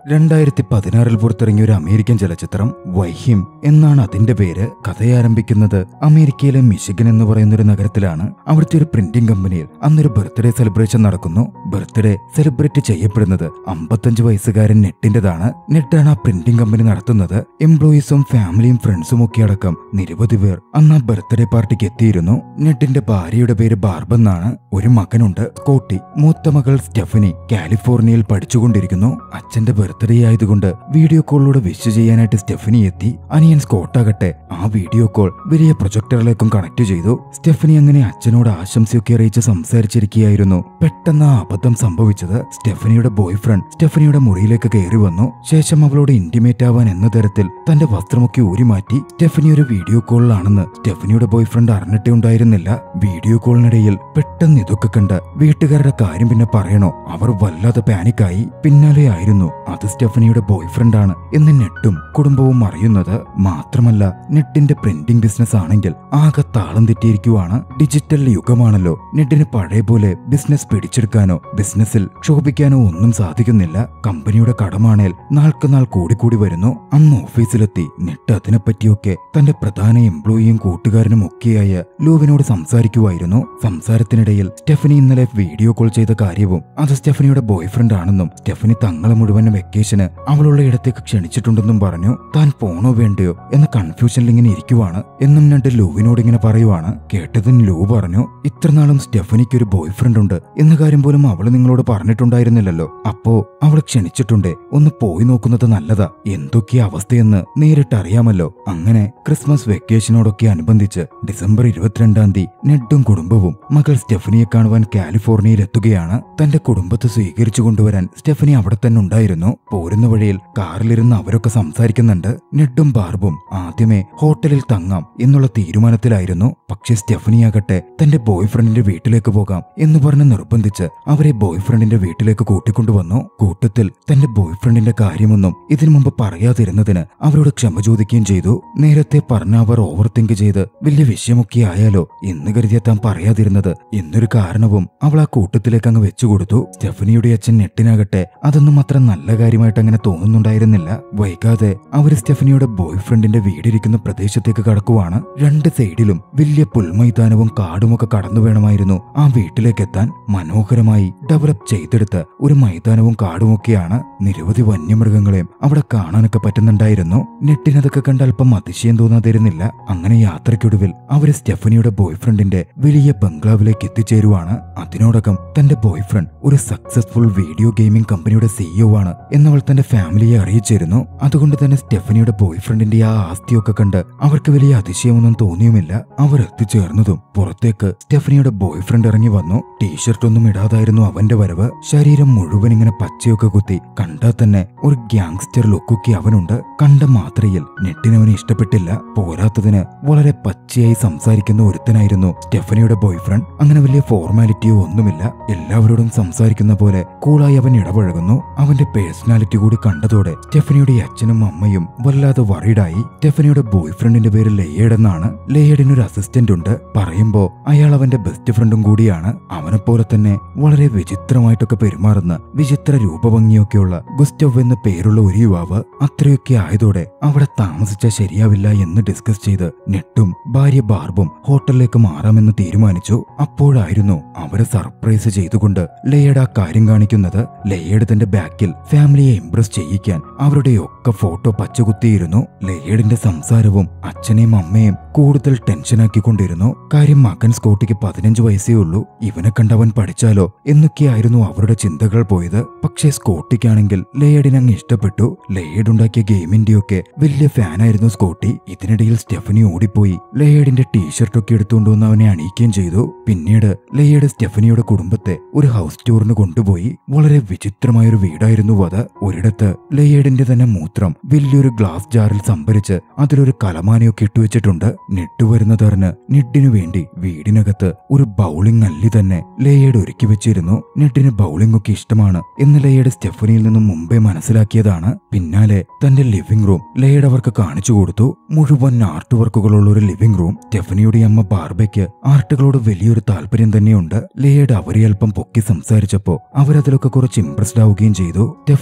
രണ്ടായിരത്തി പതിനാറിൽ പുറത്തിറങ്ങിയ ഒരു അമേരിക്കൻ ചലച്ചിത്രം വൈഹിം എന്നാണ് അതിന്റെ പേര് കഥയാരംഭിക്കുന്നത് അമേരിക്കയിലെ മിഷിഗൻ എന്ന് പറയുന്ന ഒരു നഗരത്തിലാണ് അവിടുത്തെ ഒരു പ്രിന്റിംഗ് കമ്പനിയിൽ അന്നൊരു ബർത്ത്ഡേ സെലിബ്രേഷൻ നടക്കുന്നു ബർത്ത്ഡേ സെലിബ്രേറ്റ് ചെയ്യപ്പെടുന്നത് അമ്പത്തഞ്ച് വയസ്സുകാരൻ നെറ്റിന്റേതാണ് നെറ്റാണ് ആ പ്രിന്റിംഗ് കമ്പനി നടത്തുന്നത് എംപ്ലോയീസും ഫാമിലിയും ഫ്രണ്ട്സും ഒക്കെ അടക്കം നിരവധി പേർ അന്ന് ആ ബർത്ത്ഡേ പാർട്ടിക്ക് എത്തിയിരുന്നു നെറ്റിന്റെ ഭാര്യയുടെ പേര് ബാർബ് എന്നാണ് ഒരു മകനുണ്ട് സ്കോട്ടി മൂത്ത മകൾ സ്റ്റെഫനി കാലിഫോർണിയയിൽ പഠിച്ചുകൊണ്ടിരിക്കുന്നു അച്ഛന്റെ ബർത്ത്ഡേ ആയതുകൊണ്ട് വീഡിയോ കോളിലൂടെ വിഷ് ചെയ്യാനായിട്ട് സ്റ്റെഫനി എത്തി അനിയൻ സ്കോട്ടാകട്ടെ ആ വീഡിയോ കോൾ വലിയ പ്രൊജക്ടറിലേക്കും കണക്ട് ചെയ്തു സ്റ്റെഫനി അങ്ങനെ അച്ഛനോട് ആശംസയൊക്കെ അറിയിച്ച് സംസാരിച്ചിരിക്കുകയായിരുന്നു പെട്ടെന്ന് ആ അബദ്ധം സംഭവിച്ചത് സ്റ്റെഫനിയുടെ ബോയ് ഫ്രണ്ട് സ്റ്റെഫനിയുടെ മുറിയിലേക്ക് കയറി വന്നു ശേഷം അവളോട് ഇന്റിമേറ്റ് ആവാൻ എന്ന തരത്തിൽ തന്റെ വസ്ത്രമൊക്കെ ഊരി മാറ്റി സ്റ്റെഫനി ഒരു വീഡിയോ കോളിലാണെന്ന് സ്റ്റെഫനിയുടെ ബോയ് ഫ്രണ്ട് അറിഞ്ഞിട്ടേ ഉണ്ടായിരുന്നില്ല വീഡിയോ കോളിനിടയിൽ പെട്ടെന്ന് ഇതൊക്കെ കണ്ട് വീട്ടുകാരുടെ കാര്യം പിന്നെ പറയണോ അവർ വല്ലാതെ പാനിക്കായി പിന്നാലെ ആയിരുന്നു അത് സ്റ്റെഫനിയുടെ ബോയ് ഫ്രണ്ടാണ് എന്ന് നെട്ടും കുടുംബവും അറിയുന്നത് മാത്രമല്ല നെട്ടിന്റെ പ്രിന്റിംഗ് ബിസിനസ് ആണെങ്കിൽ ആകെ താളം തെറ്റിയിരിക്കുവാണ് ഡിജിറ്റൽ യുഗമാണല്ലോ നെട്ടിന് പഴയ പോലെ ബിസിനസ് പിടിച്ചെടുക്കാനോ ബിസിനസ്സിൽ ക്ഷോഭിക്കാനോ ഒന്നും സാധിക്കുന്നില്ല കമ്പനിയുടെ കടമാണേൽ നാൾക്ക് നാൾ കൂടിക്കൂടി വരുന്നു അന്ന് ഓഫീസിലെത്തി നെട്ട് അതിനെപ്പറ്റിയൊക്കെ തന്റെ പ്രധാന എംപ്ലോയിയും കൂട്ടുകാരനും ഒക്കെയായ ലൂവിനോട് സംസാരിക്കുമായിരുന്നു സംസാരത്തിനിടയിൽ സ്റ്റെഫനി ഇന്നലെ വീഡിയോ കോൾ ചെയ്ത കാര്യവും അത് സ്റ്റെഫനിയുടെ ബോയ് ഫ്രണ്ട് ആണെന്നും സ്റ്റെഫനി തങ്ങളെ മുഴുവൻ വെക്കേഷന് അവളുള്ള ഇടത്തേക്ക് ക്ഷണിച്ചിട്ടുണ്ടെന്നും പറഞ്ഞു താൻ പോണോ വേണ്ടയോ എന്ന കൺഫ്യൂഷനിൽ ഇങ്ങനെ ഇരിക്കുവാണ് എന്നും രണ്ട് ലൂവിനോട് ഇങ്ങനെ പറയുവാണ് കേട്ടതിന് ലൂ പറഞ്ഞു ഇത്രനാളും സ്റ്റെഫനിക്ക് ഒരു ബോയ് ഫ്രണ്ട് ഉണ്ട് എന്ന കാര്യം പോലും അവള് നിങ്ങളോട് പറഞ്ഞിട്ടുണ്ടായിരുന്നില്ലല്ലോ അപ്പോ അവള് ക്ഷണിച്ചിട്ടുണ്ടേ ഒന്ന് പോയി നോക്കുന്നത് നല്ലതാ എന്തൊക്കെയാ അവസ്ഥയെന്ന് നേരിട്ട് അറിയാമല്ലോ അങ്ങനെ ക്രിസ്മസ് വെക്കേഷനോടൊക്കെ അനുബന്ധിച്ച് ഡിസംബർ ഇരുപത്തിരണ്ടാം തീയതി നെഡും കുടുംബവും മകൾ സ്റ്റെഫനിയെ കാണുവാൻ കാലിഫോർണിയയിൽ എത്തുകയാണ് തന്റെ കുടുംബത്തെ സ്വീകരിച്ചു കൊണ്ടുവരാൻ സ്റ്റെഫനി അവിടെ തന്നെ ഉണ്ടായിരുന്നു പോരുന്ന വഴിയിൽ കാറിലിരുന്ന് അവരൊക്കെ സംസാരിക്കുന്നുണ്ട് നെഡും ബാർബും ആദ്യമേ ഹോട്ടലിൽ തങ്ങാം എന്നുള്ള തീരുമാനത്തിലായിരുന്നു പക്ഷേ സ്റ്റെഫനിയാകട്ടെ തന്റെ ബോയ് ഫ്രണ്ടിന്റെ വീട്ടിലേക്ക് പോകാം എന്ന് പറഞ്ഞ് നിർബന്ധിച്ച് അവരെ ബോയ് ഫ്രണ്ടിന്റെ വീട്ടിലേക്ക് കൂട്ടിക്കൊണ്ടുവന്നു കൂട്ടത്തിൽ തന്റെ ബോയ് ഫ്രണ്ടിന്റെ കാര്യമൊന്നും ഇതിനു മുമ്പ് പറയാതിരുന്നതിന് അവരോട് ക്ഷമ ചോദിക്കുകയും ചെയ്തു നേരത്തെ പറഞ്ഞ അവർ ഓവർ തിങ്ക് ചെയ്ത് വലിയ വിഷയമൊക്കെ ആയാലോ എന്ന് കരുതിയ താൻ പറയാതിരുന്നത് എന്നൊരു കാരണവും അവൾ ആ കൂട്ടത്തിലേക്ക് അങ്ങ് വെച്ചുകൊടുത്തു സ്റ്റെഫനിയുടെ അച്ഛൻ നെട്ടിനാകട്ടെ അതൊന്നും അത്ര നല്ല കാര്യമായിട്ട് അങ്ങനെ തോന്നുന്നുണ്ടായിരുന്നില്ല വൈകാതെ അവർ സ്റ്റെഫനിയുടെ ബോയ് ഫ്രണ്ടിന്റെ വീടിരിക്കുന്ന പ്രദേശത്തേക്ക് കടക്കുവാണ് രണ്ട് സൈഡിലും വലിയ പുൽമൈതാനവും കാടുമൊക്കെ കടന്നു വേണമായിരുന്നു ആ വീട്ടിലേക്ക് എത്താൻ മനോഹരമായി ഡെവലപ്പ് ചെയ്തെടുത്ത ഒരു മൈതാനവും കാടുമൊക്കെയാണ് നിരവധി വന്യമൃഗങ്ങളെയും അവിടെ കാണാനൊക്കെ പറ്റുന്നുണ്ടായിരുന്നു നെട്ടിനതൊക്കെ കണ്ട് അല്പം അതിശയം തോന്നാതിരുന്നില്ല അങ്ങനെ യാത്രയ്ക്കൊടുവിൽ അവര് സ്റ്റെഫനിയുടെ ബോയ് ഫ്രണ്ടിന്റെ വലിയ ബംഗ്ലാവിലേക്ക് എത്തിച്ചേരുവാണ് അതിനോടകം തന്റെ ബോയ് ഫ്രണ്ട് ഒരു സക്സസ്ഫുൾ വീഡിയോ ഗെയിമിംഗ് കമ്പനിയുടെ സിഇഒ ആണ് എന്നവൾ തന്റെ ഫാമിലിയെ അറിയിച്ചിരുന്നു അതുകൊണ്ട് തന്നെ സ്റ്റെഫനിയുടെ ബോയ് ഫ്രണ്ടിന്റെ ആ ആസ്തിയൊക്കെ കണ്ട് അവർക്ക് വലിയ അതിശയമൊന്നും തോന്നിയുമില്ല അവർ എത്തിച്ചേർന്നതും പുറത്തേക്ക് സ്റ്റെഫനിയുടെ ബോയ് ഫ്രണ്ട് ഇറങ്ങി വന്നു ടീഷർട്ട് ഒന്നും ഇടാതായിരുന്നു അവന്റെ വരവ് ശരീരം മുഴുവൻ ഇങ്ങനെ പച്ചയൊക്കെ കുത്തി കണ്ടാൽ തന്നെ ഒരു ഗ്യാങ്സ്റ്റർ ലുക്കൊക്കെ അവനുണ്ട് കണ്ട മാത്രയിൽ നെട്ടിനവന് ഇഷ്ടപ്പെട്ടില്ല പോരാത്തതിന് വളരെ പച്ചയായി സംസാരിക്കുന്ന ഒരുത്തനായിരുന്നു സ്റ്റെഫനിയുടെ ബോയ് ഫ്രണ്ട് അങ്ങനെ വലിയ ഫോർമാലിറ്റിയോ ഒന്നുമില്ല എല്ലാവരോടും സംസാരിക്കുന്ന പോലെ കൂളായി അവൻ ഇടപഴകുന്നു അവന്റെ പേഴ്സണാലിറ്റി കൂടി കണ്ടതോടെ സ്റ്റെഫനിയുടെ അച്ഛനും അമ്മയും വല്ലാതെ വറീഡായി സ്റ്റെഫനിയുടെ ബോയ് ഫ്രണ്ടിന്റെ പേര് ലേയഡ് എന്നാണ് ലേയഡിന് ഒരു അസിസ്റ്റന്റ് ഉണ്ട് പറയുമ്പോ അയാൾ അവന്റെ ബെസ്റ്റ് ഫ്രണ്ടും കൂടിയാണ് അവനെപ്പോലെ തന്നെ വളരെ വിചിത്രമായിട്ടൊക്കെ പെരുമാറുന്ന വിചിത്ര രൂപഭംഗിയൊക്കെയുള്ള ഗുസ്റ്റവ് എന്ന പേരുള്ള ഒരു യുവാവ് അത്രയൊക്കെ ആയതോടെ അവിടെ താമസിച്ച ശരിയാവില്ല എന്ന് ഡിസ്കസ് ചെയ്ത് നെട്ടും ഭാര്യ ബാർബും ഹോട്ടലിലേക്ക് മാറാമെന്ന് തീരുമാനിച്ചു അപ്പോഴായിരുന്നു അവരെ സർപ്രൈസ് ചെയ്തുകൊണ്ട് ലേയഡ് ആ കാര്യം കാണിക്കുന്നത് ലേയഡ് തന്റെ ബാക്കിൽ ഫാമിലിയെ ഇംപ്രസ് ചെയ്യിക്കാൻ അവരുടെയൊക്കെ ഫോട്ടോ പച്ചകുത്തിയിരുന്നു ലേയഡിന്റെ സംസാരവും അച്ഛനെയും അമ്മയും കൂടുതൽ ടെൻഷനാക്കിക്കൊണ്ടിരുന്നു കാര്യം മകൻ സ്കോട്ടിക്ക് പതിനഞ്ച് വയസ്സേ ഉള്ളൂ ഇവനെ കണ്ടവൻ പഠിച്ചാലോ എന്നൊക്കെയായിരുന്നു അവരുടെ ചിന്തകൾ പോയത് പക്ഷേ സ്കോട്ടിക്കാണെങ്കിൽ ലേയഡിനെ അങ്ങ് ഇഷ്ടപ്പെട്ടു ലേയഡ് ഉണ്ടാക്കിയ ഗെയിമിന്റെയൊക്കെ വലിയ ഫാനായിരുന്നു സ്കോട്ടി ഇതിനിടയിൽ സ്റ്റെഫനി ഓടിപ്പോയി ലേയഡിന്റെ ടീഷർട്ടൊക്കെ എടുത്തുകൊണ്ട് വന്ന് അവനെ അണിയിക്കുകയും ചെയ്തു പിന്നീട് ലേയഡ് സ്റ്റെഫനിയുടെ കുടുംബത്തെ ഒരു ഹൗസ് ടൂറിന് കൊണ്ടുപോയി വളരെ വിചിത്രമായ ഒരു വീടായിരുന്നു അത് ഒരിടത്ത് ലേയഡിന്റെ തന്നെ മൂത്രം വലിയൊരു ഗ്ലാസ് ജാറിൽ സംഭരിച്ച് അതിലൊരു കലമാനയൊക്കെ ഇട്ടുവെച്ചിട്ടുണ്ട് നെട്ട് വരുന്നതറിഞ്ഞ് നെഡിനു വേണ്ടി വീടിനകത്ത് ഒരു ബൗളിംഗ് അല്ലി തന്നെ ലേയഡ് ഒരുക്കി വെച്ചിരുന്നു നെഡിന് ബൗളിംഗ് ഒക്കെ ഇഷ്ടമാണ് എന്ന് ലേയഡ് സ്റ്റെഫനിയിൽ നിന്നും മുമ്പേ മനസ്സിലാക്കിയതാണ് പിന്നാലെ തന്റെ ലിവിംഗ് റൂം ലേയഡ് അവർക്ക് കാണിച്ചു കൊടുത്തു മുഴുവൻ ആർട്ട് വർക്കുകളുള്ള ഒരു ലിവിംഗ് റൂം സ്റ്റെഫനിയുടെ അമ്മ ബാർബയ്ക്ക് ആർട്ടുകളോട് വലിയൊരു താല്പര്യം തന്നെയുണ്ട് ലേയഡ് അവരെ അല്പം പൊക്കി സംസാരിച്ചപ്പോ അവരതിലൊക്കെ കുറച്ച് ഇംപ്രസ്ഡ് ആവുകയും ചെയ്തു സ്റ്റെഫനി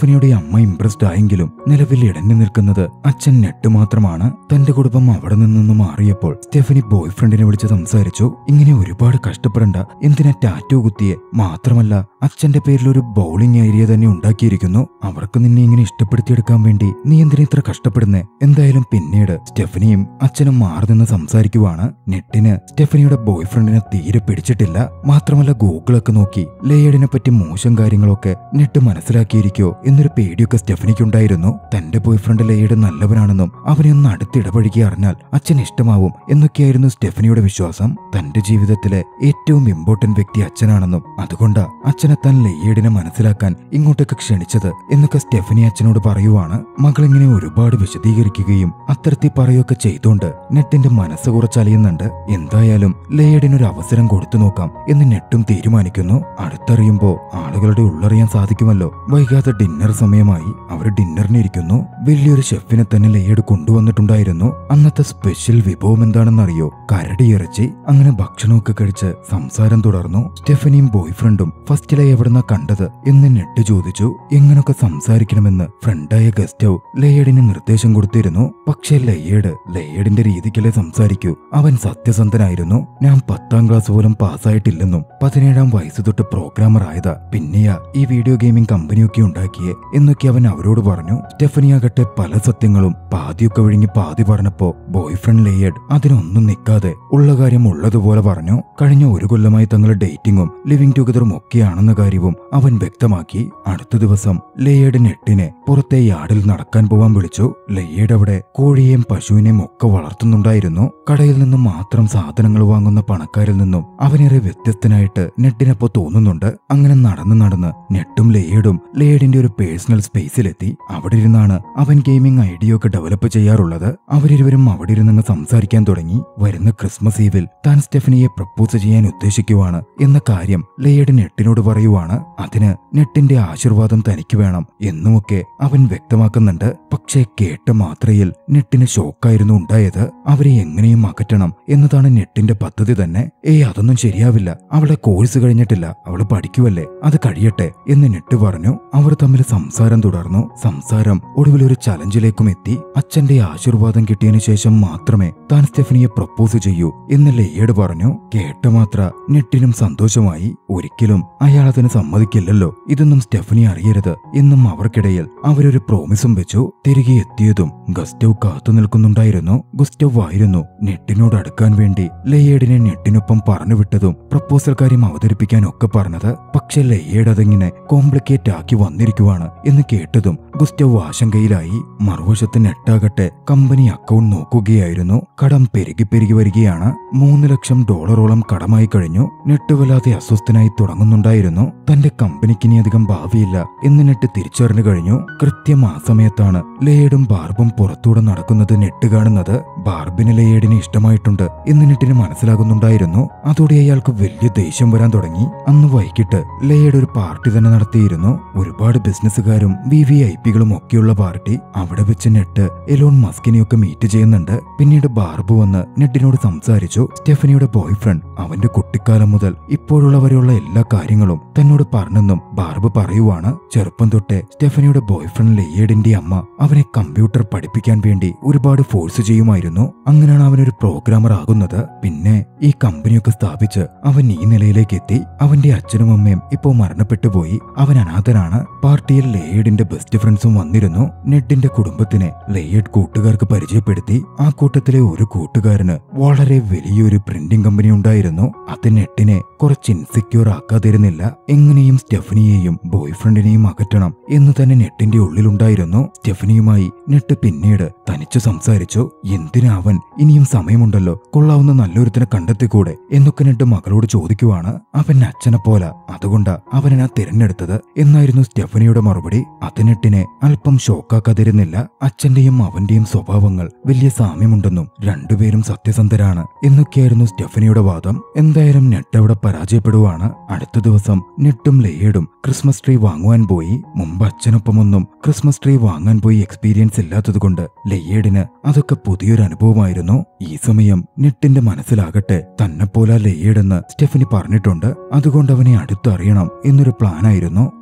സ്റ്റെഫനിയുടെ അമ്മ ഇംപ്രസ്ഡ് ആയെങ്കിലും നിലവിൽ ഇടഞ്ഞു നിൽക്കുന്നത് അച്ഛൻ നെട്ട് മാത്രമാണ് തന്റെ കുടുംബം അവിടെ നിന്നൊന്ന് മാറിയപ്പോൾ സ്റ്റെഫനി ബോയ് ഫ്രണ്ടിനെ വിളിച്ച് സംസാരിച്ചു ഇങ്ങനെ ഒരുപാട് കഷ്ടപ്പെടണ്ട എന്തിനാ ടാറ്റു കുത്തിയെ മാത്രമല്ല അച്ഛന്റെ പേരിൽ ഒരു ബൗളിംഗ് ഏരിയ തന്നെ ഉണ്ടാക്കിയിരിക്കുന്നു അവർക്ക് നിന്നെ ഇങ്ങനെ ഇഷ്ടപ്പെടുത്തിയെടുക്കാൻ വേണ്ടി നീ എന്തിനാ ഇത്ര കഷ്ടപ്പെടുന്നേ എന്തായാലും പിന്നീട് സ്റ്റെഫനിയും അച്ഛനും മാറി നിന്ന് സംസാരിക്കുവാണ് നെട്ടിന് സ്റ്റെഫനിയുടെ ബോയ് ഫ്രണ്ടിനെ തീരെ പിടിച്ചിട്ടില്ല മാത്രമല്ല ഗൂഗിളൊക്കെ നോക്കി ലേയഡിനെ പറ്റി മോശം കാര്യങ്ങളൊക്കെ നെട്ട് മനസ്സിലാക്കിയിരിക്കോ എന്നൊരു പേടിയൊക്കെ സ്റ്റെഫനിക്കുണ്ടായിരുന്നു തന്റെ ബോയ് ഫ്രണ്ട് ലേയഡ് നല്ലവനാണെന്നും അവനെ ഒന്ന് അടുത്തിടപഴകി അറിഞ്ഞാൽ അച്ഛൻ ഇഷ്ടമാവും എന്നൊക്കെയായിരുന്നു സ്റ്റെഫനിയുടെ വിശ്വാസം തന്റെ ജീവിതത്തിലെ ഏറ്റവും ഇമ്പോർട്ടന്റ് വ്യക്തി അച്ഛനാണെന്നും അതുകൊണ്ടാ അച്ഛനെ താൻ ലേയഡിനെ മനസ്സിലാക്കാൻ ഇങ്ങോട്ടേക്ക് ക്ഷണിച്ചത് എന്നൊക്കെ സ്റ്റെഫനി അച്ഛനോട് പറയുവാണ് മകളിങ്ങനെ ഒരുപാട് വിശദീകരിക്കുകയും അത്തരത്തിൽ പറയുകയൊക്കെ ചെയ്തുകൊണ്ട് നെട്ടിന്റെ മനസ്സ് കുറച്ചലിയുന്നുണ്ട് എന്തായാലും ലേയഡിനൊരു അവസരം കൊടുത്തു നോക്കാം എന്ന് നെട്ടും തീരുമാനിക്കുന്നു അടുത്തറിയുമ്പോ ആളുകളുടെ ഉള്ളറിയാൻ സാധിക്കുമല്ലോ വൈകാതെ ഡിന്നർ സമയമായി അവർ ഡിന്നറിന് ഇരിക്കുന്നു വലിയൊരു ഷെഫിനെ തന്നെ ലേയഡ് കൊണ്ടുവന്നിട്ടുണ്ടായിരുന്നു അന്നത്തെ സ്പെഷ്യൽ വിഭവം എന്താണെന്നറിയോ കരടിയിറച്ചി അങ്ങനെ ഭക്ഷണമൊക്കെ കഴിച്ച് സംസാരം തുടർന്നു സ്റ്റെഫനിയും ബോയ് ഫ്രണ്ടും ഫസ്റ്റിലെ എവിടുന്ന കണ്ടത് എന്ന് നെട്ട് ചോദിച്ചു എങ്ങനൊക്കെ സംസാരിക്കണമെന്ന് ഫ്രണ്ടായ ഗസ്റ്റവ് ലേയഡിന് നിർദ്ദേശം കൊടുത്തിരുന്നു പക്ഷേ ലേയഡ് ലേയഡിന്റെ രീതിക്കല്ലേ സംസാരിക്കൂ അവൻ സത്യസന്ധനായിരുന്നു ഞാൻ പത്താം ക്ലാസ് പോലും പാസ്സായിട്ടില്ലെന്നും പതിനേഴാം വയസ്സ് തൊട്ട് പ്രോഗ്രാമർ ആയതാ പിന്നെയാ ഈ വീഡിയോ ഗെയിമിംഗ് കമ്പനിയൊക്കെ ഉണ്ടാക്കിയേ എന്നൊക്കെ അവൻ അവരോട് പറഞ്ഞു സ്റ്റെഫനിയാകട്ടെ പല സത്യങ്ങളും പാതിയൊക്കെ വിഴുങ്ങി പാതി പറഞ്ഞപ്പോ ബോയ് ഫ്രണ്ട് ലേയഡ് അതിനൊന്നും നിൽക്കാതെ ഉള്ള കാര്യം ഉള്ളതുപോലെ പറഞ്ഞു കഴിഞ്ഞ ഒരു കൊല്ലമായി തങ്ങൾ ഡേറ്റിംഗും ലിവിംഗ് ടുഗദറും ഒക്കെയാണെന്ന കാര്യവും അവൻ വ്യക്തമാക്കി അടുത്ത ദിവസം ലേയഡ് നെട്ടിനെ പുറത്തെ യാർഡിൽ നടക്കാൻ പോവാൻ വിളിച്ചു ലേയഡ് അവിടെ കോഴിയെയും പശുവിനെയും ഒക്കെ വളർത്തുന്നുണ്ടായിരുന്നു കടയിൽ നിന്നും മാത്രം സാധനങ്ങൾ വാങ്ങുന്ന പണക്കാരിൽ നിന്നും അവനേറെ വ്യത്യസ്തനായിട്ട് നെട്ടിനപ്പോ തോന്നുന്നുണ്ട് അങ്ങനെ നടന്ന് നടന്ന് നെട്ടും ലേയഡും ലേയഡിന്റെ ഒരു പേഴ്സണൽ സ്പേസിലെത്തി അവിടെ ഇരുന്നാണ് അവൻ ഗെയിമിംഗ് ഐഡിയ ഒക്കെ ഡെവലപ്പ് ചെയ്യാറുള്ളത് അവരിരുവരും അവിടെ ഇരുന്നങ്ങ് സംസാരിക്കാൻ തുടങ്ങി വരുന്ന ക്രിസ്മസ് ഈവിൽ താൻ സ്റ്റെഫനിയെ പ്രപ്പോസ് ചെയ്യാൻ ഉദ്ദേശിക്കുവാണ് എന്ന കാര്യം ലേയഡ് നെട്ടിനോട് പറയുവാണ് അതിന് നെട്ടിന്റെ ആശീർവാദം തനിക്ക് വേണം എന്നുമൊക്കെ അവൻ വ്യക്തമാക്കുന്നുണ്ട് പക്ഷേ കേട്ട മാത്രയിൽ നെട്ടിന് ഷോക്കായിരുന്നു ഉണ്ടായത് അവരെ എങ്ങനെയും അകറ്റണം എന്നതാണ് നെട്ടിന്റെ പദ്ധതി തന്നെ ഏയ് അതൊന്നും ശരിയാവില്ല അവളെ കോഴ്സ് കഴിഞ്ഞിട്ടില്ല അവള് പഠിക്കുവല്ലേ അത് കഴിയട്ടെ എന്ന് നെട്ട് പറഞ്ഞു അവർ തമ്മിൽ സംസാരം തുടർന്നു സംസാരം ഒടുവിൽ ഒരു ചലഞ്ചിലേക്കും എത്തി അച്ഛന്റെ ആശീർവാദം കിട്ടിയതിനു ശേഷം മാത്രമേ താൻ സ്റ്റെഫനിയെ പ്രപ്പോസ് ചെയ്യൂ എന്ന് ലേയഡ് പറഞ്ഞു കേട്ട മാത്ര നെട്ടിനും സന്തോഷമായി ഒരിക്കലും അയാൾ അതിന് സമ്മതിക്കില്ലല്ലോ ഇതൊന്നും സ്റ്റെഫനി അറിയരുത് എന്നും അവർക്കിടയിൽ അവരൊരു പ്രോമിസും വെച്ചു തിരികെ എത്തിയതും ഗസ്റ്റവ് കാത്തു നിൽക്കുന്നുണ്ടായിരുന്നു ഗുസ്റ്റവ് ആയിരുന്നു നെട്ടിനോട് അടുക്കാൻ വേണ്ടി ലേയേഡിനെ നെട്ടിനൊപ്പം പറഞ്ഞുവിട്ടതും പ്രപ്പോസൽ കാര്യം അവതരിപ്പിക്കാൻ ഒക്കെ പറഞ്ഞത് പക്ഷെ ലേയേഡ് അതിങ്ങനെ കോംപ്ലിക്കേറ്റ് ആക്കി വന്നിരിക്കുവാണ് എന്ന് കേട്ടതും ഗുസ്റ്റവ് ആശങ്കയിലായി മറുവശത്ത് നെട്ടാകട്ടെ കമ്പനി അക്കൗണ്ട് നോക്കുകയായിരുന്നു കടം പെരുകി പെരുകി വരികയാണ് മൂന്ന് ലക്ഷം ഡോളറോളം കടമായി കഴിഞ്ഞു നെട്ട് വല്ലാതെ അസ്വസ്ഥനായി തുടങ്ങുന്നുണ്ടായിരുന്നു തന്റെ കമ്പനിക്ക് ഇനി അധികം ഭാവിയില്ല എന്ന് നെട്ട് തിരിച്ചറിഞ്ഞു കഴിഞ്ഞു കൃത്യം ആ സമയത്താണ് ലേഡും ബാർബും പുറത്തൂടെ നടക്കുന്നത് നെട്ട് കാണുന്നത് ബാർബിന് ലേഡിനെ ഇഷ്ടമായിട്ടുണ്ട് എന്ന് നെട്ടിന് മനസ്സിലാകുന്നുണ്ടായിരുന്നു അതോടെ അയാൾക്ക് വലിയ ദേഷ്യം വരാൻ തുടങ്ങി അന്ന് വൈകിട്ട് ലേഡ് ഒരു പാർട്ടി തന്നെ നടത്തിയിരുന്നു ഒരുപാട് ബിസിനസ്സുകാരും വി വി ഐ പികളും ഒക്കെയുള്ള പാർട്ടി അവിടെ വെച്ച് നെട്ട് എലോൺ മസ്കിനെയൊക്കെ മീറ്റ് ചെയ്യുന്നുണ്ട് പിന്നീട് ബാർബു വന്ന് നെട്ടിനോട് സംസാരിച്ചു സ്റ്റെഫനിയുടെ ബോയ് ഫ്രണ്ട് അവന്റെ കുട്ടിക്കാലം മുതൽ ഇപ്പോഴുള്ള വരെയുള്ള എല്ലാ കാര്യങ്ങളും തന്നോട് പറഞ്ഞെന്നും ബാർബ് പറയുവാണ് ചെറുപ്പം തൊട്ടേ സ്റ്റെഫനിയുടെ ബോയ് ഫ്രണ്ട് ലേയഡിന്റെ അമ്മ അവനെ കമ്പ്യൂട്ടർ പഠിപ്പിക്കാൻ വേണ്ടി ഒരുപാട് ഫോഴ്സ് ചെയ്യുമായിരുന്നു അങ്ങനെയാണ് അവനൊരു പ്രോഗ്രാമർ ആകുന്നത് പിന്നെ ഈ കമ്പനിയൊക്കെ സ്ഥാപിച്ച് അവൻ ഈ നിലയിലേക്ക് എത്തി അവന്റെ അച്ഛനും അമ്മയും ഇപ്പോ മരണപ്പെട്ടു പോയി അവൻ അനാഥനാണ് പാർട്ടിയിൽ ലേയഡിന്റെ ബെസ്റ്റ് ഫ്രണ്ട്സും വന്നിരുന്നു നെഡിന്റെ കുടുംബത്തിനെ ലേയഡ് കൂട്ടുകാർക്ക് പരിചയപ്പെടുത്തി ആ കൂട്ടത്തിലെ ഒരു കൂട്ടുകാരന് വളരെ വലിയൊരു പ്രിന്റിംഗ് കമ്പനി ഉണ്ടായിരുന്നു അത് നെട്ടിനെ കുറച്ച് ഇൻസെക്യൂർ ആക്കാതിരുന്നില്ല എങ്ങനെയും സ്റ്റെഫനിയെയും ബോയ് ഫ്രണ്ടിനെയും അകറ്റണം എന്ന് തന്നെ നെട്ടിന്റെ ഉള്ളിലുണ്ടായിരുന്നു സ്റ്റെഫനിയുമായി നെട്ട് പിന്നീട് തനിച്ചു സംസാരിച്ചു എന്തിനാ അവൻ ഇനിയും സമയമുണ്ടല്ലോ കൊള്ളാവുന്ന നല്ലൊരുത്തിനെ കണ്ടെത്തിക്കൂടെ എന്നൊക്കെ നെട്ട് മകളോട് ചോദിക്കുവാണ് അവൻ അച്ഛനെ പോല അതുകൊണ്ടാ അവനെ തിരഞ്ഞെടുത്തത് എന്നായിരുന്നു സ്റ്റെഫനിയുടെ മറുപടി അത് നെട്ടിനെ അല്പം ഷോക്കാക്കാതിരുന്നില്ല അച്ഛന്റെയും അവന്റെയും സ്വഭാവങ്ങൾ വലിയ സാമ്യമുണ്ടെന്നും രണ്ടുപേരും സത്യസന്ധരാണ് എന്നൊക്കെയായിരുന്നു സ്റ്റെഫനിയുടെ വാദം എന്തായാലും നെട്ട് അവിടെ പരാജയപ്പെടുവാണ് അടുത്ത ദിവസം നെട്ടും ലേയഡും ക്രിസ്മസ് ട്രീ വാങ്ങുവാൻ പോയി മുമ്പ് അച്ഛനൊപ്പമൊന്നും ക്രിസ്മസ് ട്രീ വാങ്ങാൻ പോയി എക്സ്പീരിയൻസ് ഇല്ലാത്തതുകൊണ്ട് ലെയ്യേഡിന് അതൊക്കെ പുതിയൊരു അനുഭവമായിരുന്നു ഈ സമയം നെട്ടിന്റെ മനസ്സിലാകട്ടെ തന്നെപ്പോലെ ലെയ്യേഡെന്ന് സ്റ്റെഫനി പറഞ്ഞിട്ടുണ്ട് അതുകൊണ്ട് അവനെ അടുത്തറിയണം എന്നൊരു പ്ലാനായിരുന്നു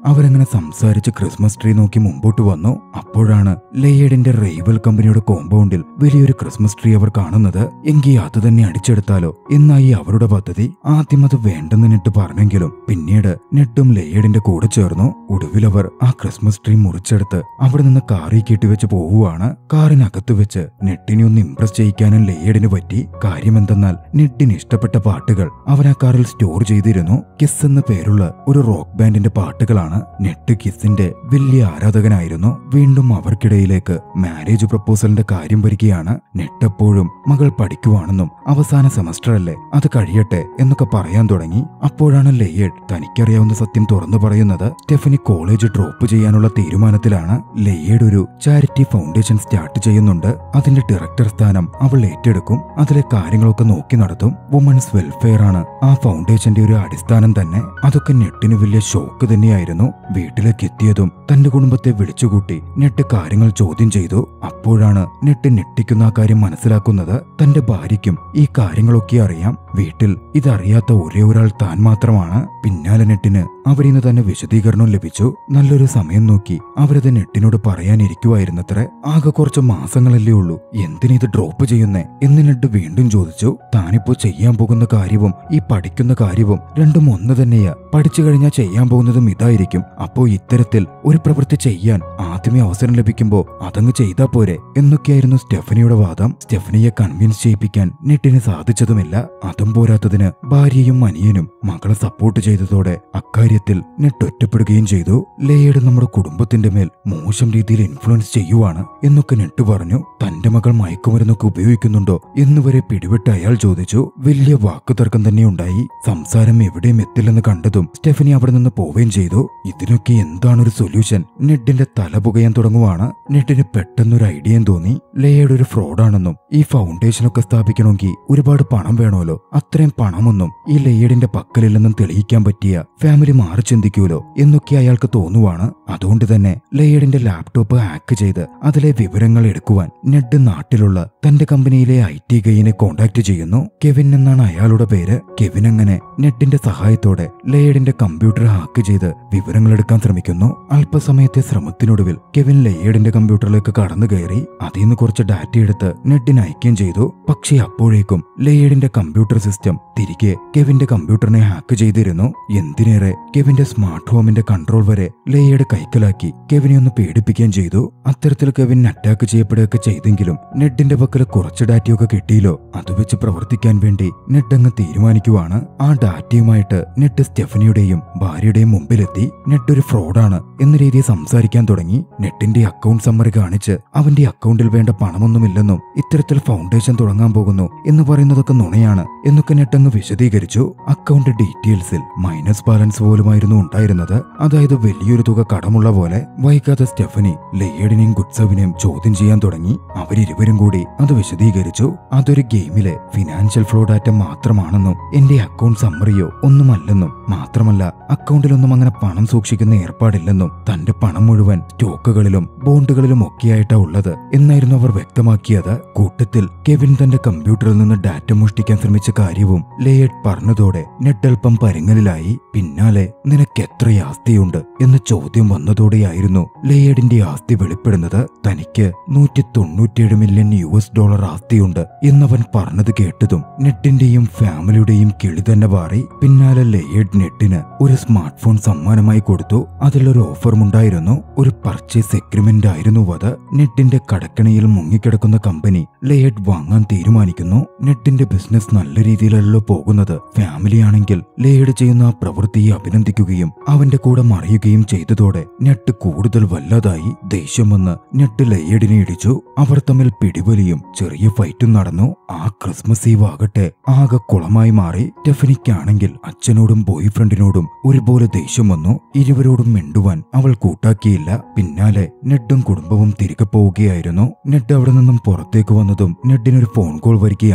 അവരങ്ങനെ സംസാരിച്ച് ക്രിസ്മസ് ട്രീ നോക്കി മുമ്പോട്ട് വന്നു അപ്പോഴാണ് ലെയ്യഡിന്റെ റൈവൽ കമ്പനിയുടെ കോമ്പൗണ്ടിൽ വലിയൊരു ക്രിസ്മസ് ട്രീ അവർ കാണുന്നത് എങ്കിൽ അത് തന്നെ അടിച്ചെടുത്താലോ എന്നായി അവരുടെ പദ്ധതി ആദ്യം അത് വേണ്ടെന്ന് നെട്ട് പറഞ്ഞെങ്കിലും പിന്നീട് നെട്ടും ലെയ്യഡിന്റെ കൂടെ ചേർന്നു ഒടുവിൽ അവർ ആ ക്രിസ്മസ് ട്രീ മുറിച്ചെടുത്ത് അവിടെ നിന്ന് കാറിൽ കെട്ടിവെച്ച് പോവുകയാണ് കാറിനകത്ത് വെച്ച് നെട്ടിനെ ഒന്ന് ഇംപ്രസ് ചെയ്യിക്കാനും ലെയ്യഡിന് പറ്റി കാര്യമെന്തെന്നാൽ നെട്ടിന് ഇഷ്ടപ്പെട്ട പാട്ടുകൾ അവൻ ആ കാറിൽ സ്റ്റോർ ചെയ്തിരുന്നു കിസ് എന്ന പേരുള്ള ഒരു റോക്ക് ബാൻഡിന്റെ പാട്ടുകളാണ് നെട്ട് കിസിന്റെ വലിയ ആരാധകനായിരുന്നു വീണ്ടും അവർക്കിടയിലേക്ക് മാരേജ് പ്രപ്പോസലിന്റെ കാര്യം വരികയാണ് നെട്ടെപ്പോഴും മകൾ പഠിക്കുവാണെന്നും അവസാന സെമസ്റ്റർ അല്ലേ അത് കഴിയട്ടെ എന്നൊക്കെ പറയാൻ തുടങ്ങി അപ്പോഴാണ് ലെയ്യഡ് തനിക്കറിയാവുന്ന സത്യം തുറന്നു പറയുന്നത് സ്റ്റെഫനി കോളേജ് ഡ്രോപ്പ് ചെയ്യാനുള്ള തീരുമാനത്തിലാണ് ലെയ്യഡ് ഒരു ചാരിറ്റി ഫൗണ്ടേഷൻ സ്റ്റാർട്ട് ചെയ്യുന്നുണ്ട് അതിന്റെ ഡയറക്ടർ സ്ഥാനം അവൾ ഏറ്റെടുക്കും അതിലെ കാര്യങ്ങളൊക്കെ നോക്കി നടത്തും വുമൺസ് വെൽഫെയർ ആണ് ആ ഫൗണ്ടേഷന്റെ ഒരു അടിസ്ഥാനം തന്നെ അതൊക്കെ നെട്ടിന് വലിയ ഷോക്ക് തന്നെയായിരുന്നു വീട്ടിലേക്ക് എത്തിയതും തന്റെ കുടുംബത്തെ വിളിച്ചുകൂട്ടി നെട്ട് കാര്യങ്ങൾ ചോദ്യം ചെയ്തു അപ്പോഴാണ് നെട്ട് ഞെട്ടിക്കുന്ന ആ കാര്യം മനസ്സിലാക്കുന്നത് തന്റെ ഭാര്യയ്ക്കും ഈ കാര്യങ്ങളൊക്കെ അറിയാം വീട്ടിൽ ഇതറിയാത്ത ഒരേ ഒരാൾ താൻ മാത്രമാണ് പിന്നാലെ നെട്ടിന് അവരിന്ന് തന്നെ വിശദീകരണം ലഭിച്ചു നല്ലൊരു സമയം നോക്കി അവരത് നെട്ടിനോട് പറയാനിരിക്കുവായിരുന്നത്രേ ആകെ കുറച്ച് മാസങ്ങളല്ലേ ഉള്ളൂ എന്തിനിത് ഡ്രോപ്പ് ചെയ്യുന്നേ എന്ന് നെട്ട് വീണ്ടും ചോദിച്ചു താനിപ്പോ ചെയ്യാൻ പോകുന്ന കാര്യവും ഈ പഠിക്കുന്ന കാര്യവും രണ്ടും ഒന്ന് തന്നെയാ പഠിച്ചു കഴിഞ്ഞാൽ ചെയ്യാൻ പോകുന്നതും ഇതായിരിക്കും അപ്പോ ഇത്തരത്തിൽ ഒരു പ്രവൃത്തി ചെയ്യാൻ ആദ്യമേ അവസരം ലഭിക്കുമ്പോ അതങ്ങ് ചെയ്താ പോരെ എന്നൊക്കെയായിരുന്നു സ്റ്റെഫനിയുടെ വാദം സ്റ്റെഫനിയെ കൺവിൻസ് ചെയ്യിപ്പിക്കാൻ നെട്ടിന് സാധിച്ചതുമില്ല അതും പോരാത്തതിന് ഭാര്യയും അനിയനും മകളെ സപ്പോർട്ട് ചെയ്തതോടെ അക്കാര്യത്തിൽ നെട്ട് ഒറ്റപ്പെടുകയും ചെയ്തു ലേയുടെ നമ്മുടെ കുടുംബത്തിന്റെ മേൽ മോശം രീതിയിൽ ഇൻഫ്ലുവൻസ് ചെയ്യുവാണ് എന്നൊക്കെ നെട്ട് പറഞ്ഞു തന്റെ മകൾ മയക്കുമരുന്നൊക്കെ ഉപയോഗിക്കുന്നുണ്ടോ എന്നുവരെ പിടിവിട്ട് അയാൾ ചോദിച്ചു വലിയ വാക്കുതർക്കം തന്നെ ഉണ്ടായി സംസാരം എവിടെയും എത്തില്ലെന്ന് കണ്ടതും സ്റ്റെഫനി അവിടെ നിന്ന് പോവുകയും ചെയ്തു ഇതിനൊക്കെ എന്താണൊരു സൊല്യൂഷൻ നെഡിന്റെ തല പുകയാൻ തുടങ്ങുവാണ് നെഡിന് പെട്ടെന്നൊരു ഐഡിയയും തോന്നി ലേയുടെ ഒരു ഫ്രോഡാണെന്നും ഈ ഫൗണ്ടേഷനൊക്കെ സ്ഥാപിക്കണമെങ്കിൽ ഒരുപാട് പണം വേണമല്ലോ അത്രയും പണമൊന്നും ഈ ലേഡിന്റെ പക്കലില്ലെന്നും തെളിയിക്കാൻ പറ്റിയ ഫാമിലി മാറി ചിന്തിക്കൂലോ എന്നൊക്കെ അയാൾക്ക് തോന്നുവാണ് അതുകൊണ്ട് തന്നെ ലേഡിന്റെ ലാപ്ടോപ്പ് ഹാക്ക് ചെയ്ത് അതിലെ വിവരങ്ങൾ എടുക്കുവാൻ നെഡ് നാട്ടിലുള്ള തന്റെ കമ്പനിയിലെ ഐ ടി ഗൈനെ കോണ്ടാക്ട് ചെയ്യുന്നു കെവിൻ എന്നാണ് അയാളുടെ പേര് കെവിൻ അങ്ങനെ നെഡിന്റെ സഹായത്തോടെ ലേഡിന്റെ കമ്പ്യൂട്ടർ ഹാക്ക് ചെയ്ത് വിവരങ്ങൾ എടുക്കാൻ ശ്രമിക്കുന്നു അല്പസമയത്തെ ശ്രമത്തിനൊടുവിൽ കെവിൻ ലേഡിന്റെ കമ്പ്യൂട്ടറിലേക്ക് കടന്നു കയറി അതിൽ നിന്ന് കുറച്ച് ഡാറ്റ എടുത്ത് നെഡിന് അയക്കുകയും ചെയ്തു പക്ഷേ അപ്പോഴേക്കും ലേഡിന്റെ കമ്പ്യൂട്ടർ സിസ്റ്റം തിരികെ കെവിന്റെ കമ്പ്യൂട്ടറിനെ ഹാക്ക് ചെയ്തിരുന്നു എന്തിനേറെ കെവിന്റെ സ്മാർട്ട് ഹോമിന്റെ കൺട്രോൾ വരെ ലേയുടെ കൈക്കലാക്കി കെവിനെ ഒന്ന് പേടിപ്പിക്കുകയും ചെയ്തു അത്തരത്തിൽ കെവിൻ അറ്റാക്ക് ചെയ്യപ്പെടുകയൊക്കെ ചെയ്തെങ്കിലും നെഡിന്റെ പക്കൽ കുറച്ച് ഡാറ്റയൊക്കെ കിട്ടിയില്ലോ അത് വെച്ച് പ്രവർത്തിക്കാൻ വേണ്ടി നെഡ് അങ്ങ് തീരുമാനിക്കുവാണ് ആ ഡാറ്റയുമായിട്ട് നെഡ് സ്റ്റെഫനിയുടെയും ഭാര്യയുടെയും മുമ്പിലെത്തി നെഡ് ഒരു ഫ്രോഡാണ് എന്ന രീതിയിൽ സംസാരിക്കാൻ തുടങ്ങി നെറ്റിന്റെ അക്കൗണ്ട് സമ്മറി കാണിച്ച് അവന്റെ അക്കൗണ്ടിൽ വേണ്ട പണമൊന്നുമില്ലെന്നും ഇത്തരത്തിൽ ഫൗണ്ടേഷൻ തുടങ്ങാൻ പോകുന്നു എന്ന് പറയുന്നതൊക്കെ നുണയാണ് എന്നൊക്കെ നെട്ട് അങ്ങ് വിശദീകരിച്ചു അക്കൗണ്ട് ഡീറ്റെയിൽസിൽ മൈനസ് ബാലൻസ് പോലുമായിരുന്നു ഉണ്ടായിരുന്നത് അതായത് വലിയൊരു തുക കടമുള്ള പോലെ വൈകാതെ സ്റ്റെഫനി ലെയ്യഡിനെയും ഗുഡ്സവിനെയും ചോദ്യം ചെയ്യാൻ തുടങ്ങി അവരിരുവരും കൂടി അത് വിശദീകരിച്ചു അതൊരു ഗെയിമിലെ ഫിനാൻഷ്യൽ ഫ്ലോ ഡാറ്റ മാത്രമാണെന്നും എന്റെ അക്കൗണ്ട് സമ്മറിയോ ഒന്നുമല്ലെന്നും മാത്രമല്ല അക്കൗണ്ടിലൊന്നും അങ്ങനെ പണം സൂക്ഷിക്കുന്ന ഏർപ്പാടില്ലെന്നും തന്റെ പണം മുഴുവൻ സ്റ്റോക്കുകളിലും ബോണ്ടുകളിലും ഒക്കെയായിട്ടാ ഉള്ളത് എന്നായിരുന്നു അവർ വ്യക്തമാക്കിയത് കൂട്ടത്തിൽ കെവിൻ തന്റെ കമ്പ്യൂട്ടറിൽ നിന്ന് ഡാറ്റ മോഷ്ടിക്കാൻ ശ്രമിച്ച കാര്യവും ലേയഡ് പറഞ്ഞതോടെ നെട്ടൽപ്പം പരുങ്ങലിലായി പിന്നാലെ നിനക്ക് എത്ര ആസ്തിയുണ്ട് എന്ന ചോദ്യം വന്നതോടെയായിരുന്നു ലേയഡിന്റെ ആസ്തി വെളിപ്പെടുന്നത് തനിക്ക് നൂറ്റി തൊണ്ണൂറ്റിയേഴ് മില്യൺ യു എസ് ഡോളർ ആസ്തിയുണ്ട് എന്നവൻ പറഞ്ഞത് കേട്ടതും നെറ്റിന്റെയും ഫാമിലിയുടെയും കിളി തന്നെ പാറി പിന്നാലെ ലേയഡ് നെറ്റിന് ഒരു സ്മാർട്ട് ഫോൺ സമ്മാനമായി കൊടുത്തു അതിലൊരു ഓഫറും ഉണ്ടായിരുന്നു ഒരു പർച്ചേസ് എഗ്രിമെന്റ് ആയിരുന്നു അത് നെറ്റിന്റെ കടക്കണിയിൽ മുങ്ങിക്കിടക്കുന്ന കമ്പനി ലേയഡ് വാങ്ങാൻ തീരുമാനിക്കുന്നു നെറ്റിന്റെ ബിസിനസ് നല്ല രീതിയിലല്ലോ പോകുന്നത് ഫാമിലി ആണെങ്കിൽ ലേയഡ് ചെയ്യുന്ന ആ പ്രവൃത്തിയെ അഭിനന്ദിക്കുകയും അവന്റെ കൂടെ മറിയുകയും ചെയ്തതോടെ നെറ്റ് കൂടുതൽ വല്ലാതായി ദേഷ്യം വന്ന് നെറ്റ് ലേയഡിനെ ഇടിച്ചു അവർ തമ്മിൽ പിടിവലിയും ചെറിയ ഫൈറ്റും നടന്നു ആ ക്രിസ്മസ് ഈവ് ആകട്ടെ ആകെ കുളമായി മാറി സ്റ്റെഫനിക്കാണെങ്കിൽ അച്ഛനോടും ബോയ് ഫ്രണ്ടിനോടും ഒരുപോലെ ദേഷ്യം വന്നു ഇരുവരോടും മിണ്ടുവാൻ അവൾ കൂട്ടാക്കിയില്ല പിന്നാലെ നെഡും കുടുംബവും തിരികെ പോവുകയായിരുന്നു നെഡ് അവിടെ നിന്നും പുറത്തേക്ക് വന്നതും നെഡിനൊരു ഫോൺ കോൾ വരികയാണ്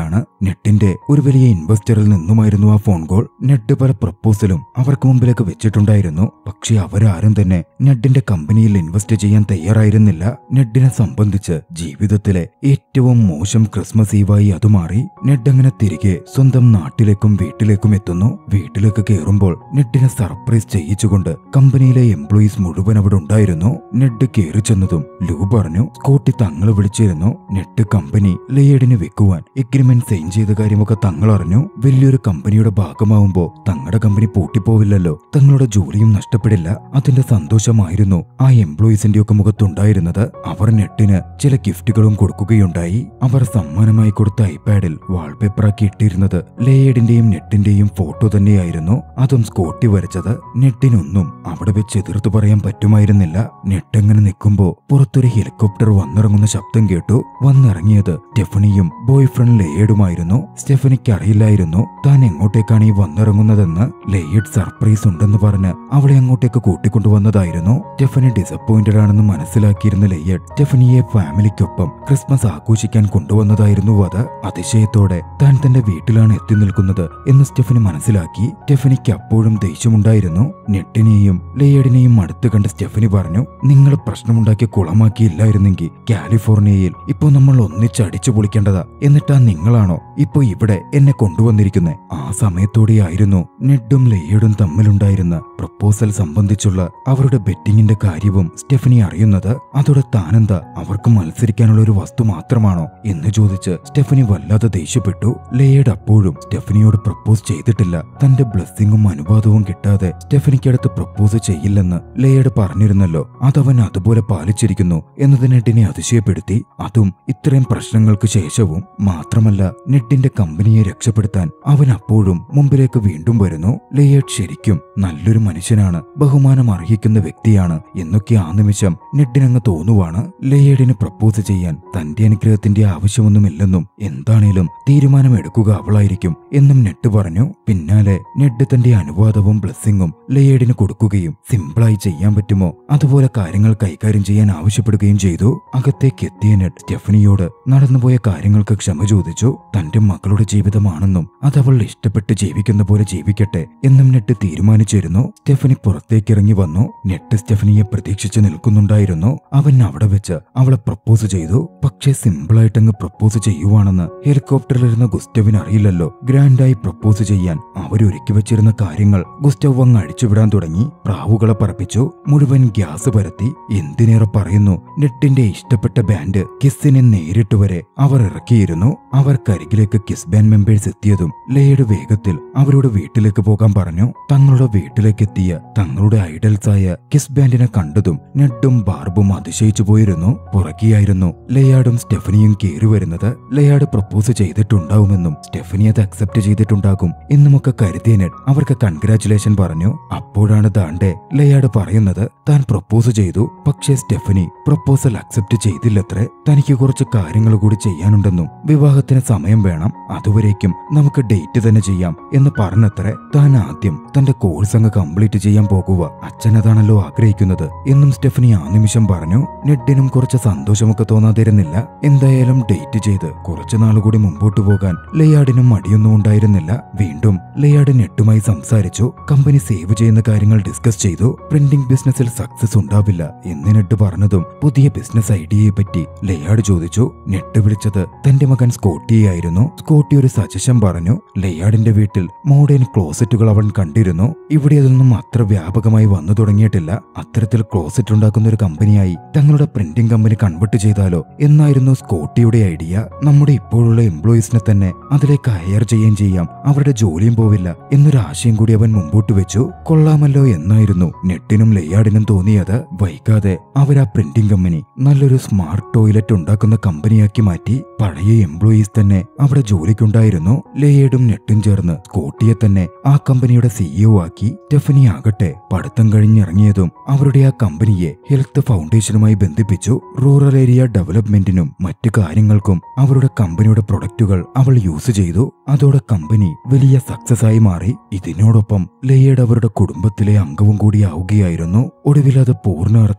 നെട്ടിന്റെ ഒരു വലിയ ഇൻവെസ്റ്ററിൽ നിന്നുമായിരുന്നു ആ ഫോൺ കോൾ നെഡ് പല പ്രപ്പോസലും അവർക്ക് മുമ്പിലേക്ക് വെച്ചിട്ടുണ്ടായിരുന്നു പക്ഷെ അവരാരും തന്നെ നെഡിന്റെ കമ്പനിയിൽ ഇൻവെസ്റ്റ് ചെയ്യാൻ തയ്യാറായിരുന്നില്ല നെഡിനെ സംബന്ധിച്ച് ജീവിതത്തിലെ ഏറ്റവും മോശം ക്രിസ്മസ് ഈവായി അത് മാറി നെഡ് അങ്ങനെ തിരികെ സ്വന്തം നാട്ടിലേക്കും വീട്ടിലേക്കും എത്തുന്നു വീട്ടിലേക്ക് കയറുമ്പോൾ നെഡിനെ സർപ്രൈസ് ചെയ്യിച്ചുകൊണ്ട് കമ്പനിയിലെ എംപ്ലോയീസ് മുഴുവൻ അവിടെ ഉണ്ടായിരുന്നു നെഡ് കയറി ചെന്നതും ലൂ പറഞ്ഞു സ്കോട്ടി തങ്ങളെ വിളിച്ചിരുന്നു നെഡ് കമ്പനി ലേയഡിന് വെക്കുവാൻ എഗ്രിമെന്റ് സൈൻ ചെയ്ത കാര്യമൊക്കെ തങ്ങൾ അറിഞ്ഞു വലിയൊരു കമ്പനിയുടെ ഭാഗമാവുമ്പോ തങ്ങളുടെ കമ്പനി പൂട്ടിപ്പോവില്ലല്ലോ തങ്ങളുടെ ജോലിയും നഷ്ടപ്പെടില്ല അതിന്റെ സന്തോഷമായിരുന്നു ആ എംപ്ലോയീസിന്റെ ഒക്കെ മുഖത്തുണ്ടായിരുന്നത് അവർ നെട്ടിന് ചില ഗിഫ്റ്റുകളും കൊടുക്കുകയുണ്ടായി അവർ സമ്മാനമായി കൊടുത്ത ഐപാഡിൽ വാൾപേപ്പറാക്കി ഇട്ടിരുന്നത് ലേയഡിന്റെയും നെട്ടിന്റെയും ഫോട്ടോ തന്നെയായിരുന്നു അതും സ്കോട്ടി വരച്ചത് നെട്ടിനൊന്നും അവിടെ വെച്ച് എതിർത്തു പറയാൻ പറ്റുമായിരുന്നില്ല നെട്ടെങ്ങനെ നിൽക്കുമ്പോ പുറത്തൊരു ഹെലികോപ്റ്റർ വന്നിറങ്ങുന്ന ശബ്ദം കേട്ടു വന്നിറങ്ങിയത് സ്റ്റെഫണിയും ബോയ് ഫ്രണ്ട് ലേയഡുമായിരുന്നു സ്റ്റെഫനിക്ക് അറിയില്ലായിരുന്നു താൻ എങ്ങോട്ടേക്കാണ് ഈ വന്നിറങ്ങുന്നതെന്ന് ലേയഡ് സർപ്രൈസ് ഉണ്ടെന്ന് പറഞ്ഞ് അവളെ അങ്ങോട്ടേക്ക് കൂട്ടിക്കൊണ്ടുവന്നതായിരുന്നു സ്റ്റെഫനി ഡിസപ്പോയിന്റഡ് ആണെന്ന് മനസ്സിലാക്കിയിരുന്ന ലേയഡ് സ്റ്റെഫനിയെ ഫാമിലിക്കൊപ്പം ക്രിസ്മസ് ആഘോഷിക്കാൻ കൊണ്ടുവന്നതായിരുന്നു അത് അതിശയത്തോടെ താൻ തന്റെ വീട്ടിലാണ് എത്തി നിൽക്കുന്നത് എന്ന് സ്റ്റെഫനി മനസ്സിലാക്കി സ്റ്റെഫനിക്ക് അപ്പോഴും ദേഷ്യമുണ്ടായിരുന്നു നെട്ടിനെയും ലേയഡിനെയും അടുത്ത് കണ്ട് സ്റ്റെഫനി പറഞ്ഞു നിങ്ങൾ പ്രശ്നമുണ്ടാക്കി കുളമാക്കിയില്ലായിരുന്നെങ്കിൽ കാലിഫോർണിയയിൽ ഇപ്പോ നമ്മൾ ഒന്നിച്ച് അടിച്ചു പൊളിക്കേണ്ടതാ എന്നിട്ടാ നിങ്ങളാണോ ഇപ്പോ ഇവിടെ എന്നെ കൊണ്ടുവന്നിരിക്കുന്നത് ആ സമയത്തോടെയായിരുന്നു നെഡും ലേയഡും തമ്മിലുണ്ടായിരുന്ന പ്രപ്പോസൽ സംബന്ധിച്ചുള്ള അവരുടെ ബെറ്റിങ്ങിന്റെ കാര്യവും സ്റ്റെഫനി അറിയുന്നത് അതോടെ താനെന്താ അവർക്ക് മത്സരിക്കാനുള്ള ഒരു വസ്തു മാത്രമാണോ എന്ന് ചോദിച്ച് സ്റ്റെഫനി വല്ലാതെ ദേഷ്യപ്പെട്ടു ലേയഡ് അപ്പോഴും സ്റ്റെഫനിയോട് പ്രപ്പോസ് ചെയ്തിട്ടില്ല തന്റെ ബ്ലെസ്സിങ്ങും അനുവാദവും കിട്ടാതെ സ്റ്റെഫനിക്കടുത്ത് പ്രപ്പോസ് ചെയ്യില്ലെന്ന് ലേയഡ് പറഞ്ഞിരുന്നല്ലോ അതവൻ അതുപോലെ പാലിച്ചിരിക്കുന്നു എന്നത് നെഡിനെ അതിശയപ്പെടുത്തി അതും ഇത്രയും പ്രശ്നങ്ങൾക്ക് ശേഷവും മാത്രമല്ല നെഡിന്റെ കമ്പനിയെ രക്ഷപ്പെടുത്താൻ അവൻ അപ്പോഴും മുമ്പിലേക്ക് വീണ്ടും വരുന്നു ലേയഡ് ശരിക്കും നല്ലൊരു മനുഷ്യനാണ് ബഹുമാനം അർഹിക്കുന്ന വ്യക്തിയാണ് എന്നൊക്കെ ആ നിമിഷം നെഡിനങ്ങ് തോന്നുവാണ് ലേയഡിന് പ്രപ്പോസ് ചെയ്യാൻ തന്റെ അനുഗ്രഹത്തിന്റെ ആവശ്യമൊന്നുമില്ലെന്നും എന്താണേലും തീരുമാനമെടുക്കുക അവളായിരിക്കും എന്നും നെഡ് പറഞ്ഞു പിന്നാലെ നെഡ് തന്റെ അനുവാദവും ബ്ലെസ്സിങ്ങും ലേയഡിന് കൊടുക്കുകയും സിമ്പിളായി ചെയ്യാൻ പറ്റുമോ അതുപോലെ കാര്യങ്ങൾ കൈകാര്യം ചെയ്യാൻ ആവശ്യപ്പെടുകയും ചെയ്തു അകത്തേക്ക് എത്തിയ നെഡ് സ്റ്റെഫനിയോട് നടന്നുപോയ കാര്യങ്ങൾക്ക് ക്ഷമ ചോദിച്ചു തന്റെ മകളുടെ ജീവിതമാണെന്നും അതവൾ ഇഷ്ടപ്പെട്ട് ജീവിക്കുന്ന പോലെ ജീവിക്കട്ടെ എന്നും നെഡ് തീരുമാനിച്ചിരുന്നു സ്റ്റെഫനി പുറത്തേക്കിറങ്ങി വന്നു നെഡ് സ്റ്റെഫനിയെ പ്രതീക്ഷിച്ചു നിൽക്കുന്നുണ്ടായിരുന്നു അവൻ അവിടെ വെച്ച് അവളെ പ്രപ്പോസ് ചെയ്തു പക്ഷേ സിമ്പിളായിട്ടങ്ങ് പ്രപ്പോസ് ചെയ്യുവാണെന്ന് ഹെലികോപ്റ്ററിലിരുന്ന ഗുസ്റ്റവിന് അറിയില്ലല്ലോ ഗ്രാൻഡായി പ്രപ്പോസ് ചെയ്യാൻ അവരൊരുക്കി വെച്ചിരുന്ന കാര്യങ്ങൾ ഗുസ്റ്റവ് അങ്ങ് അഴിച്ചുവിടാൻ തുടങ്ങി പ്രാവുകളെ പറപ്പിച്ചു മുഴുവൻ ഗ്യാസ് പരത്തി എന്തിനേറെ പറയുന്നു നെട്ടിന്റെ ഇഷ്ടപ്പെട്ട ബാൻഡ് കിസ്സിനെ നേരിട്ട് വരെ അവർ ഇറക്കിയിരുന്നു അവർക്കരികിലേക്ക് കിസ് ബാൻഡ് മെമ്പേഴ്സ് എത്തിയതും ലേയുടെ വേഗത്തിൽ അവരോട് വീട്ടിലേക്ക് പോകാൻ പറഞ്ഞു തങ്ങളുടെ വീട്ടിലേക്ക് എത്തിയ തങ്ങളുടെ ഐഡൽസായ കിസ് ബാൻഡിനെ കണ്ടതും നെഡും ബാർബും അതിശയിച്ചു പോയിരുന്നു പുറകിയായിരുന്നു ലെയാഡും സ്റ്റെഫനിയും കയറി വരുന്നത് ലെയാഡ് പ്രപ്പോസ് ചെയ്തിട്ടുണ്ടാവുമെന്നും സ്റ്റെഫനി അത് അക്സെപ്റ്റ് ചെയ്തിട്ടുണ്ടാകും എന്നുമൊക്കെ കരുതിയ നെഡ് അവർക്ക് കൺഗ്രാറ്റുലേഷൻ പറഞ്ഞു അപ്പോഴാണ് ദാണ്ടെ ലെയാഡ് പറയുന്നത് താൻ പ്രപ്പോസ് ചെയ്തു പക്ഷേ സ്റ്റെഫനി പ്രപ്പോസൽ അക്സെപ്റ്റ് ചെയ്തില്ലത്രേ തനിക്ക് കുറച്ച് കാര്യങ്ങൾ കൂടി ചെയ്യാനുണ്ടെന്നും വിവാഹത്തിന് സമയം വേണം അതുവരേക്കും നമുക്ക് ഡേറ്റ് തന്നെ ചെയ്യാം എന്ന് പറഞ്ഞത്രേ താൻ ആദ്യം തന്റെ കോഴ്സ് അങ്ങ് കംപ്ലീറ്റ് ചെയ്യാൻ പോകുക അച്ഛൻ അതാണല്ലോ ആഗ്രഹിക്കുന്നത് എന്നും സ്റ്റെഫനി ആ നിമിഷം പറഞ്ഞു നെഡിനും കുറച്ച് സന്തോഷമൊക്കെ തോന്നാതിരുന്നില്ല എന്തായാലും ഡേറ്റ് ചെയ്ത് കുറച്ചു നാളുകൂടി മുമ്പോട്ട് പോകാൻ ലെയാഡിനും മടിയൊന്നും ഉണ്ടായിരുന്നില്ല വീണ്ടും ലെയാഡ് നെട്ടുമായി സംസാരിച്ചു കമ്പനി സേവ് ചെയ്യുന്ന കാര്യങ്ങൾ ഡിസ്കസ് ചെയ്തു പ്രിന്റിംഗ് ബിസിനസ്സിൽ സക്സസ് ഉണ്ടാവില്ല എന്ന് നെട്ട് പറഞ്ഞതും പുതിയ ബിസിനസ് ഐഡിയയെ പറ്റി ലെയാഡ് ചോദിച്ചു നെട്ട് വിളിച്ചത് തന്റെ മകൻ സ്കോട്ടിയായിരുന്നു സ്കോട്ടി ഒരു സജഷൻ പറഞ്ഞു ലെയാഡിന്റെ വീട്ടിൽ മോഡേൺ ക്ലോസറ്റുകൾ അവൻ കണ്ടിരുന്നു ഇവിടെ അതൊന്നും അത്ര വ്യാപകമായി വന്നു തുടങ്ങിയിട്ടില്ല അത്തരത്തിൽ ക്ലോസറ്റ് ഉണ്ടാക്കുന്ന ഒരു കമ്പനിയായി തങ്ങളുടെ പ്രിന്റിംഗ് കമ്പനി കൺവെർട്ട് ചെയ്താലോ എന്നായിരുന്നു സ്കോട്ടിയുടെ ഐഡിയ നമ്മുടെ ഇപ്പോഴുള്ള എംപ്ലോയീസിനെ തന്നെ അതിലേക്ക് ഹയർ ചെയ്യുകയും ചെയ്യാം അവരുടെ ജോലിയും പോവില്ല എന്നൊരു ആശയം കൂടി അവൻ മുമ്പോട്ട് വെച്ചു കൊള്ളാമല്ലോ എന്നായിരുന്നു നെട്ടിനും ലെയാഡിനും തോന്നിയത് വൈകാതെ അവർ ആ പ്രിന്റിംഗ് കമ്പനി നല്ലൊരു സ്മാർട്ട് ടോയ്ലറ്റ് ഉണ്ടാക്കുന്ന കമ്പനിയാക്കി മാറ്റി പഴയ എംപ്ലോയീസ് തന്നെ അവിടെ ജോലിക്കുണ്ടായിരുന്നു ലേയഡും നെട്ടും ചേർന്ന് സ്കോട്ടിയെ തന്നെ ആ കമ്പനിയുടെ സിഇഒ ആക്കി സ്റ്റെഫനി ആകട്ടെ പഠിത്തം കഴിഞ്ഞിറങ്ങിയതും അവരുടെ ആ കമ്പനിയെ ഹെൽത്ത് ഫൗണ്ടേഷനുമായി ബന്ധിപ്പിച്ചു റൂറൽ ഏരിയ ഡെവലപ്മെന്റിനും മറ്റു കാര്യങ്ങൾക്കും അവരുടെ കമ്പനിയുടെ പ്രൊഡക്റ്റുകൾ അവൾ യൂസ് ചെയ്തു അതോടെ കമ്പനി വലിയ സക്സസ് ആയി മാറി ഇതിനോടൊപ്പം ലേയഡ് അവരുടെ കുടുംബത്തിലെ അംഗവും കൂടിയാവുകയായിരുന്നു ഒടുവിൽ അത് പൂർണ്ണ അർത്ഥത്തിൽ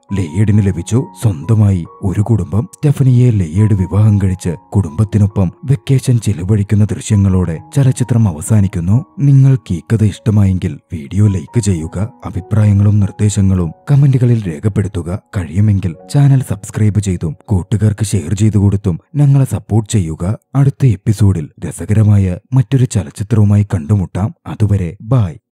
ലെയേഡിന് ലഭിച്ചു സ്വന്തമായി ഒരു കുടുംബം സ്റ്റെഫനിയെ ലെയേഡ് വിവാഹം കഴിച്ച് കുടുംബത്തിനൊപ്പം വെക്കേഷൻ ചിലവഴിക്കുന്ന ദൃശ്യങ്ങളോടെ ചലച്ചിത്രം അവസാനിക്കുന്നു നിങ്ങൾക്ക് ഈ കഥ ഇഷ്ടമായെങ്കിൽ വീഡിയോ ലൈക്ക് ചെയ്യുക അഭിപ്രായങ്ങളും നിർദ്ദേശങ്ങളും കമന്റുകളിൽ രേഖപ്പെടുത്തുക കഴിയുമെങ്കിൽ ചാനൽ സബ്സ്ക്രൈബ് ചെയ്തും കൂട്ടുകാർക്ക് ഷെയർ ചെയ്തു കൊടുത്തും ഞങ്ങളെ സപ്പോർട്ട് ചെയ്യുക അടുത്ത എപ്പിസോഡിൽ രസകരമായ മറ്റൊരു ചലച്ചിത്രവുമായി കണ്ടുമുട്ടാം അതുവരെ ബായ്